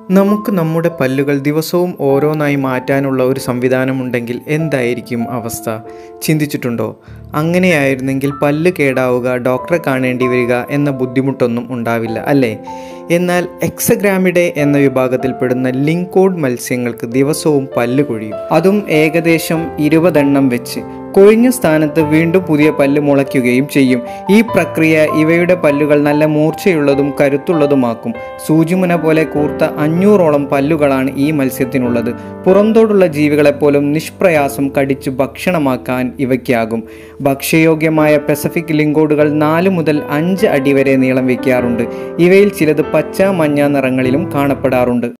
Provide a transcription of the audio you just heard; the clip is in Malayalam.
നമുക്ക് നമ്മുടെ പല്ലുകൾ ദിവസവും ഓരോന്നായി മാറ്റാനുള്ള ഒരു സംവിധാനമുണ്ടെങ്കിൽ എന്തായിരിക്കും അവസ്ഥ ചിന്തിച്ചിട്ടുണ്ടോ അങ്ങനെയായിരുന്നെങ്കിൽ പല്ല് കേടാവുക ഡോക്ടറെ കാണേണ്ടി വരിക എന്ന ബുദ്ധിമുട്ടൊന്നും ഉണ്ടാവില്ല അല്ലേ എന്നാൽ എക്സഗ്രാമിഡെ എന്ന വിഭാഗത്തിൽപ്പെടുന്ന ലിങ്കോഡ് മത്സ്യങ്ങൾക്ക് ദിവസവും പല്ല് കൊഴിയും അതും ഏകദേശം ഇരുപതെണ്ണം വെച്ച് കൊഴിഞ്ഞ സ്ഥാനത്ത് വീണ്ടും പുതിയ പല്ല് മുളയ്ക്കുകയും ചെയ്യും ഈ പ്രക്രിയ ഇവയുടെ പല്ലുകൾ നല്ല മൂർച്ചയുള്ളതും കരുത്തുള്ളതുമാക്കും സൂചിമുന പോലെ കൂർത്ത അഞ്ഞൂറോളം പല്ലുകളാണ് ഈ മത്സ്യത്തിനുള്ളത് പുറന്തോടുള്ള ജീവികളെപ്പോലും നിഷ്പ്രയാസം കടിച്ചു ഭക്ഷണമാക്കാൻ ഇവയ്ക്കാകും ഭക്ഷ്യയോഗ്യമായ പെസഫിക് ലിങ്കോഡുകൾ നാല് മുതൽ അഞ്ച് അടി വരെ നീളം വയ്ക്കാറുണ്ട് ഇവയിൽ ചിലത് പച്ച മഞ്ഞ നിറങ്ങളിലും കാണപ്പെടാറുണ്ട്